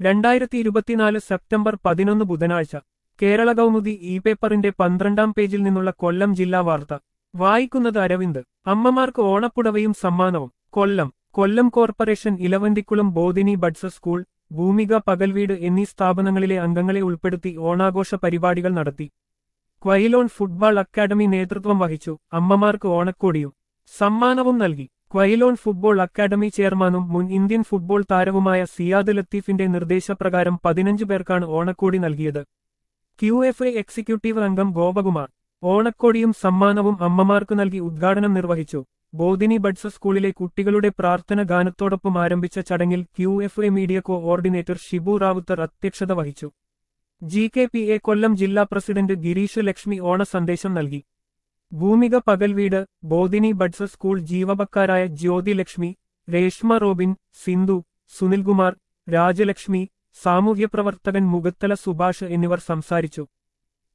രണ്ടായിരത്തി ഇരുപത്തിനാല് സെപ്റ്റംബർ പതിനൊന്ന് ബുധനാഴ്ച കേരള കൗമുദി ഇ പേപ്പറിന്റെ പന്ത്രണ്ടാം പേജിൽ നിന്നുള്ള കൊല്ലം ജില്ലാ വാർത്ത വായിക്കുന്നത് അരവിന്ദ് അമ്മമാർക്ക് ഓണപ്പുടവയും സമ്മാനവും Kollam Kollam corporation Elavanthikulam Bodhini buds school Bhoomika പകൽവീട് എന്നീ സ്ഥാപനങ്ങളിലെ അംഗങ്ങളെ ഉൾപ്പെടുത്തി ഓണാഘോഷ പരിപാടികൾ നടത്തി ക്വൈലോൺ ഫുട്ബോൾ അക്കാദമി നേതൃത്വം വഹിച്ചു അമ്മമാർക്ക് ഓണക്കോടിയും സമ്മാനവും നൽകി ക്വൈലോൺ ഫുട്ബോൾ അക്കാദമി ചെയർമാനും മുൻ ഇന്ത്യൻ ഫുട്ബോൾ താരവുമായ സിയാദ് ലത്തീഫിന്റെ നിർദ്ദേശപ്രകാരം പതിനഞ്ച് പേർക്കാണ് ഓണക്കോടി നൽകിയത് ക്യു എഫ് എ എക്സിക്യൂട്ടീവ് അംഗം ഗോപകുമാർ ഓണക്കോടിയും സമ്മാനവും അമ്മമാർക്ക് നൽകി ഉദ്ഘാടനം നിർവഹിച്ചു ബോധിനി ബഡ്സ് സ്കൂളിലെ കുട്ടികളുടെ പ്രാർത്ഥന ഗാനത്തോടൊപ്പം ആരംഭിച്ച ചടങ്ങിൽ Q F A media coordinator Shibu Rawther അധ്യക്ഷത വഹിച്ചു G K P A Kollam ജില്ലാ പ്രസിഡന്റ് ഗിരീഷ് ലക്ഷ്മി ഓണ സന്ദേശം നൽകി ഭൂമിക പകൽവീട് ബോധിനി ബഡ്സ് സ്കൂൾ ജീവപക്കാരായ ജ്യോതി ലക്ഷ്മി രേഷ്മ റോബിൻ സിന്ധു സുനിൽകുമാർ രാജലക്ഷ്മി സാമൂഹ്യപ്രവർത്തകൻ മുഖത്തല സുഭാഷ് എന്നിവർ സംസാരിച്ചു